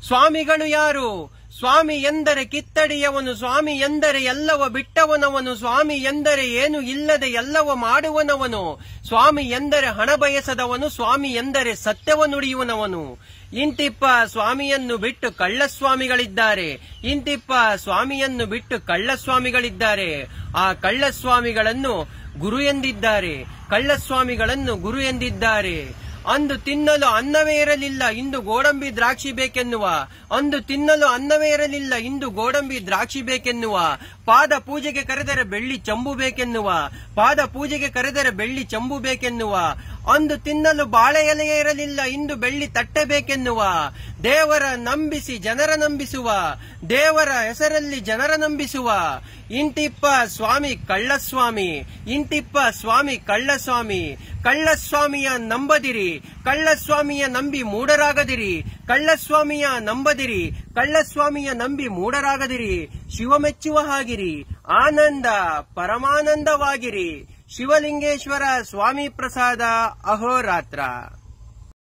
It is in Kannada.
ಸ್ವಾಮಿಗಳು ಯಾರು ಸ್ವಾಮಿ ಎಂದರೆ ಕಿತ್ತಡಿಯವನು ಸ್ವಾಮಿ ಎಂದರೆ ಎಲ್ಲವ ಬಿಟ್ಟವನವನು ಸ್ವಾಮಿ ಎಂದರೆ ಏನು ಇಲ್ಲದೆ ಎಲ್ಲವ ಮಾಡುವನವನು ಸ್ವಾಮಿ ಎಂದರೆ ಹಣ ಬಯಸದವನು ಸ್ವಾಮಿ ಎಂದರೆ ಸತ್ಯವ ನುಡಿಯುವನವನು ಇಂತಿಪ್ಪ ಸ್ವಾಮಿಯನ್ನು ಬಿಟ್ಟು ಕಳ್ಳಸ್ವಾಮಿಗಳಿದ್ದಾರೆ ಇಂತಿಪ್ಪ ಸ್ವಾಮಿಯನ್ನು ಬಿಟ್ಟು ಕಳ್ಳಸ್ವಾಮಿಗಳಿದ್ದಾರೆ ಆ ಕಳ್ಳಸ್ವಾಮಿಗಳನ್ನು ಗುರು ಎಂದಿದ್ದಾರೆ ಕಳ್ಳಸ್ವಾಮಿಗಳನ್ನು ಗುರು ಎಂದಿದ್ದಾರೆ ಅಂದು ತಿನ್ನಲು ಅನ್ನವೇ ಇರಲಿಲ್ಲ ಇಂದು ಗೋಡಂಬಿ ದ್ರಾಕ್ಷಿ ಬೇಕೆನ್ನುವ ಅಂದು ತಿನ್ನಲು ಅನ್ನವೇ ಇರಲಿಲ್ಲ ಇಂದು ಗೋಡಂಬಿ ದ್ರಾಕ್ಷಿ ಬೇಕೆನ್ನುವ ಪಾದ ಪೂಜೆಗೆ ಕರೆದರೆ ಬೆಳ್ಳಿ ಚಂಬು ಬೇಕೆನ್ನುವ ಪಾದ ಪೂಜೆಗೆ ಕರೆದರೆ ಬೆಳ್ಳಿ ಚಂಬು ಬೇಕೆನ್ನುವ ಅಂದು ತಿನ್ನಲು ಬಾಳೆ ಎಲೆಯೇ ಇರಲಿಲ್ಲ ಇಂದು ಬೆಳ್ಳಿ ತಟ್ಟೆ ಬೇಕೆನ್ನುವ ದೇವರ ನಂಬಿಸಿ ಜನರ ನಂಬಿಸುವ ದೇವರ ಹೆಸರಲ್ಲಿ ಜನರ ನಂಬಿಸುವ ಇಂತಿಪ್ಪ ಸ್ವಾಮಿ ಕಳ್ಳಸ್ವಾಮಿ ಇಂತಿಪ್ಪ ಸ್ವಾಮಿ ಕಳ್ಳಸ್ವಾಮಿ ಕಳ್ಳಸ್ವಾಮಿಯ ನಂಬದಿರಿ ಕಳ್ಳಸ್ವಾಮಿಯ ನಂಬಿ ಮೂಢರಾಗದಿರಿ ಕಳ್ಳಸ್ವಾಮಿಯ ನಂಬದಿರಿ ಕಳ್ಳಸ್ವಾಮಿಯ ನಂಬಿ ಮೂಢರಾಗದಿರಿ ಶಿವ ಮೆಚ್ಚುವ ಹಾಗಿರಿ ಆನಂದ ಪರಮಾನಂದವಾಗಿರಿ ಶಿವಲಿಂಗೇಶ್ವರ ಸ್ವಾಮಿ ಪ್ರಸಾದ ಅಹೋರಾತ್ರ